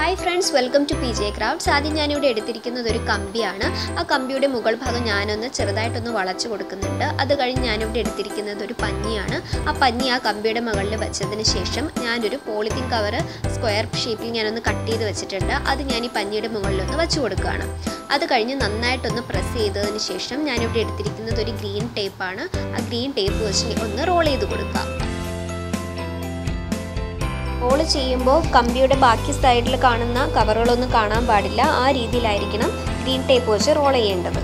hi friends welcome to P J crafts ആദ്യം ഞാനിവിടെ എടുത്തിരിക്കുന്നത് ഒരു കമ്പിയാണ് ആ കമ്പിയുടെ മുകൾ ഭാഗം ഞാനൊന്ന് ചെറുതായിട്ടൊന്ന് വളച്ചു കൊടുക്കുന്നുണ്ട് അത് കഴിഞ്ഞ് ഞാനിവിടെ എടുത്തിരിക്കുന്നത് ഒരു പഞ്ഞിയാണ് ആ പഞ്ഞി ആ കമ്പിയുടെ മുകളിൽ വെച്ചതിന് ശേഷം ഞാനൊരു പോളിത്തീൻ കവർ സ്ക്വയർ ഷേപ്പിൽ ഞാനൊന്ന് കട്ട് ചെയ്ത് വെച്ചിട്ടുണ്ട് അത് ഞാൻ ഈ പഞ്ഞിയുടെ മുകളിലൊന്ന് വെച്ച് കൊടുക്കുകയാണ് അത് കഴിഞ്ഞ് നന്നായിട്ടൊന്ന് പ്രസ് ചെയ്തതിന് ശേഷം ഞാനിവിടെ എടുത്തിരിക്കുന്നത് ഒരു ഗ്രീൻ ടേപ്പാണ് ആ ഗ്രീൻ ടേപ്പ് വെച്ച് ഒന്ന് റോൾ ചെയ്ത് കൊടുക്കാം റോൾ ചെയ്യുമ്പോൾ കമ്പിയുടെ ബാക്കി സൈഡിൽ കാണുന്ന കവറുകളൊന്നും കാണാൻ പാടില്ല ആ രീതിയിലായിരിക്കണം ഗ്രീൻ ടേപ്പ് വെച്ച് റോൾ ചെയ്യേണ്ടത്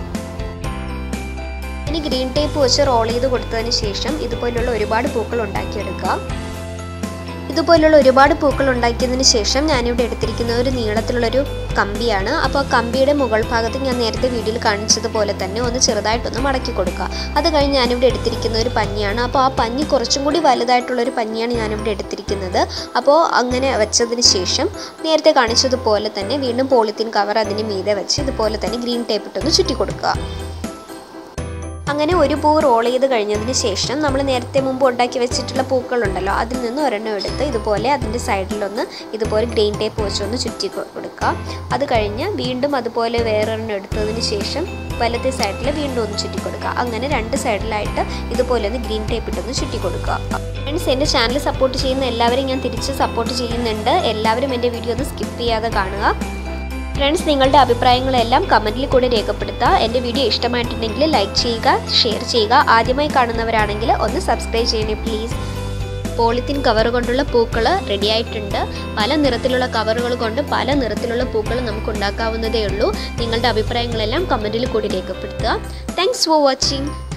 ഇനി ഗ്രീൻ ടേപ്പ് വെച്ച് റോൾ ചെയ്ത് കൊടുത്തതിന് ശേഷം ഇതുപോലുള്ള ഒരുപാട് പൂക്കൾ ഉണ്ടാക്കിയെടുക്കുക ഇതുപോലുള്ള ഒരുപാട് പൂക്കൾ ഉണ്ടാക്കിയതിന് ശേഷം ഞാനിവിടെ എടുത്തിരിക്കുന്ന ഒരു നീളത്തിലുള്ളൊരു കമ്പിയാണ് അപ്പോൾ ആ കമ്പിയുടെ മുകൾ ഭാഗത്ത് ഞാൻ നേരത്തെ വീഡിയോയിൽ കാണിച്ചതുപോലെ തന്നെ ഒന്ന് ചെറുതായിട്ടൊന്ന് മടക്കി കൊടുക്കുക അത് കഴിഞ്ഞ് ഞാനിവിടെ എടുത്തിരിക്കുന്ന ഒരു പഞ്ഞിയാണ് അപ്പോൾ ആ പഞ്ഞി കുറച്ചും കൂടി വലുതായിട്ടുള്ളൊരു പഞ്ഞിയാണ് ഞാനിവിടെ എടുത്തിരിക്കുന്നത് അപ്പോൾ അങ്ങനെ വെച്ചതിന് ശേഷം നേരത്തെ കാണിച്ചതുപോലെ തന്നെ വീണ്ടും പോളിത്തീൻ കവർ അതിന് മീതെ വെച്ച് ഇതുപോലെ തന്നെ ഗ്രീൻ ടേപ്പ് ഇട്ടൊന്ന് ചുറ്റി കൊടുക്കുക അങ്ങനെ ഒരു പൂ റോൾ ചെയ്ത് കഴിഞ്ഞതിന് ശേഷം നമ്മൾ നേരത്തെ മുമ്പ് ഉണ്ടാക്കി വെച്ചിട്ടുള്ള പൂക്കളുണ്ടല്ലോ അതിൽ നിന്ന് ഒരെണ്ണം എടുത്ത് ഇതുപോലെ അതിൻ്റെ സൈഡിലൊന്ന് ഇതുപോലെ ഗ്രെയിൻ ടേപ്പ് വെച്ചൊന്ന് ചുറ്റി കൊടുക്കുക അത് കഴിഞ്ഞ് വീണ്ടും അതുപോലെ വേറൊരെണ്ണം എടുത്തതിന് ശേഷം വലത്തെ സൈഡിൽ വീണ്ടും ഒന്ന് ചുറ്റി കൊടുക്കുക അങ്ങനെ രണ്ട് സൈഡിലായിട്ട് ഇതുപോലെ ഒന്ന് ഗ്രീൻ ടേപ്പ് ഇട്ടൊന്ന് ചുറ്റി കൊടുക്കുക ഫ്രണ്ട്സ് എൻ്റെ ചാനൽ സപ്പോർട്ട് ചെയ്യുന്ന എല്ലാവരും ഞാൻ തിരിച്ച് സപ്പോർട്ട് ചെയ്യുന്നുണ്ട് എല്ലാവരും എൻ്റെ വീഡിയോ ഒന്ന് സ്കിപ്പ് ചെയ്യാതെ കാണുക ഫ്രണ്ട്സ് നിങ്ങളുടെ അഭിപ്രായങ്ങളെല്ലാം കമൻറ്റിൽ കൂടെ രേഖപ്പെടുത്തുക എൻ്റെ വീഡിയോ ഇഷ്ടമായിട്ടുണ്ടെങ്കിൽ ലൈക്ക് ചെയ്യുക ഷെയർ ചെയ്യുക ആദ്യമായി കാണുന്നവരാണെങ്കിൽ ഒന്ന് സബ്സ്ക്രൈബ് ചെയ്യണേ പ്ലീസ് പോളിത്തീൻ കവർ കൊണ്ടുള്ള പൂക്കൾ റെഡി ആയിട്ടുണ്ട് പല നിറത്തിലുള്ള കവറുകൾ കൊണ്ട് പല നിറത്തിലുള്ള പൂക്കൾ നമുക്ക് ഉണ്ടാക്കാവുന്നതേ ഉള്ളൂ നിങ്ങളുടെ അഭിപ്രായങ്ങളെല്ലാം കമൻറ്റിൽ കൂടി രേഖപ്പെടുത്തുക താങ്ക്സ് ഫോർ വാച്ചിങ്